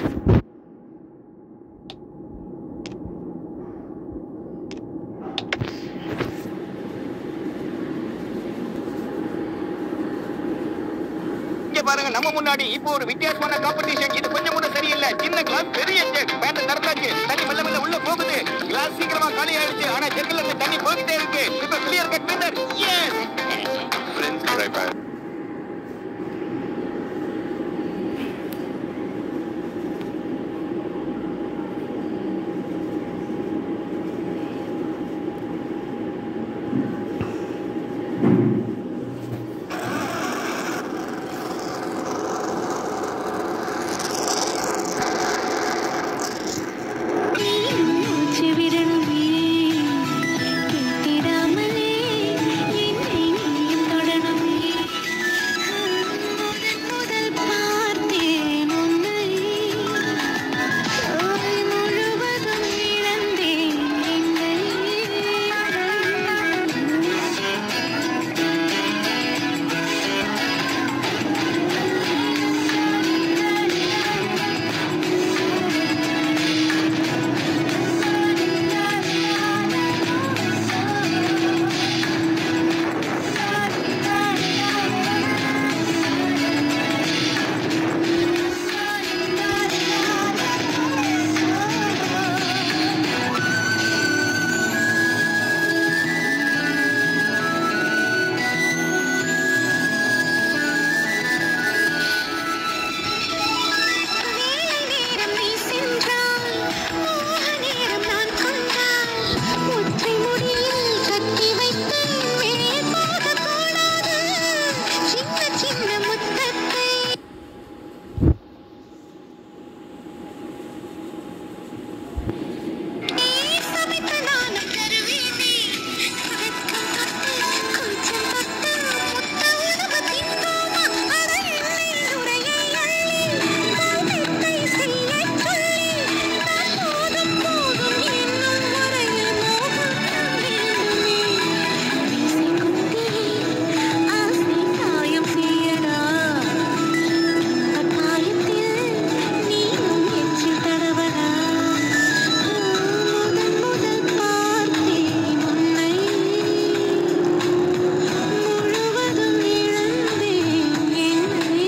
இங்க பாருங்க நம்ம முன்னாடி இப்போ ஒரு வித்தியாசமான காம்படிஷன் இது கொஞ்சம் கூட சரியில்லை சின்ன கிளாஸ் பெரிய ஜெக் பேண்ட் திறந்தாச்சு தண்ணி மெல்ல மெல்ல உள்ள போகுது கிளாஸ் சீக்கிரமா காலி ஆயிடுச்சு ஆனா ஜெக்ல இருந்து தண்ணி போகிட்டே இருக்கு இப்ப clear cut winner yes friends try பண்ண மூச்சு விடணுமே கேட்டிடாமலே என்னை நீயும் தொடணுமே முதல் முதல் பார்த்தேன் உன்னை தோல் முழுவதும் இழந்தேன் என்னை வேலை நேரம் நீ சென்றால் மோக நேரம் நான் கொண்டால் ஒற்றை முடியில் கட்டி வைத்து மேல் போகக்கூடாது சின்ன சின்ன முத்தத்தை நீ சமைத்து நானும் தருவேனே வெட்கம் தொட்டு கூச்சம் தொட்டு முத்த உணவு தின்னோமா அட எண்ணெய் நுரையை அள்ளி மெத்தை செய்யச் சொல்லி நான் போதும் போதும் என்னும் முறையில் மோகம் வேண்டுமே மீசை குத்தி ஆசை காயம் செய்யடா கட்டாயத்தில் நீயும் எச்சில் தடவடா முதல் முதல் பார்த்தேன் உன்னை முழுவதும் இழந்தேன் என்னை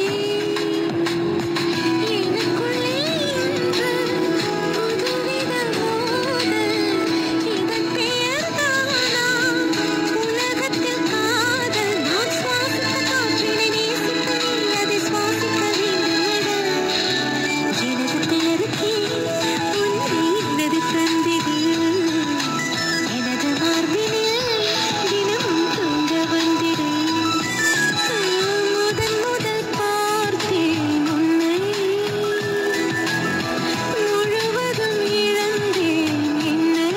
எனக்குள்ளே இன்று புதுவித மோதல் இதன் பெயர்தானா உலகத்தில் காதல் நான் சுவாசித்த காற்றினை நேசிக்க நீ அதை சுவாசிக்க வேண்டுமடா எனது பெயருக்கே உன்னை இன்னது தந்திடு எனது மார்பினில் தினமும் தூங்க வந்திடு முதல் முதல் பார்த்தேன் உன்னை முழுவதும் இழந்தேன் என்னை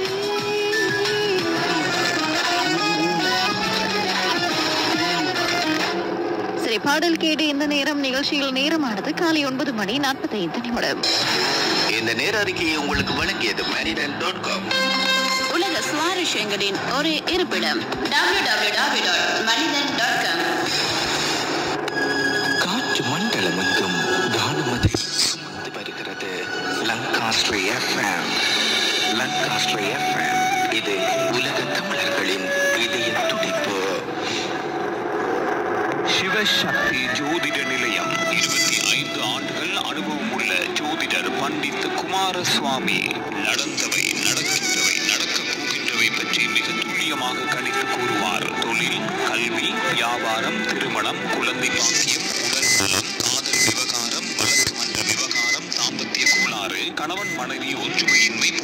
சரி பாடல் கேட்டு இந்த நேரம் நிகழ்ச்சியில் நேரமானது காலை ஒன்பது மணி நாற்பத்தி ஐந்து நிமிடம் இந்த நேர அறிக்கையை உங்களுக்கு வழங்கியது மேரிடன் டாட் காம் உலக சுவாரஸ்யங்களின் ஒரே இருப்பிடம் W W W dot Manithan dot com காற்று மண்டலம் எங்கும் கானமதை சுமந்து வருகிறது லங்காஸ்ட்ரி எஃப்எம் லங்காஸ்ட்ரி எஃப்எம் இது உலக தமிழர்களின் இதய துடிப்பு சிவசக்தி ஜோதிட நிலையம் இருபத்தி ஐந்து ஆண்டுகள் அனுபவம் உள்ள ஜோதிடர் பண்டித் குமாரசுவாமி நடந்தவை நடக்கின்றவை நடக்கப் போகின்றவை பற்றி மிக துல்லியமாக கணித்து கூறுவார் தொழில் கல்வி வியாபாரம் திருமணம் குழந்தை பாக்கியம் உடல் நலம் காதல் விவகாரம் வழக்கு மன்ற விவகாரம் தாம்பத்திய கோளாறு கணவன் மனைவி ஒற்றுமையின்மை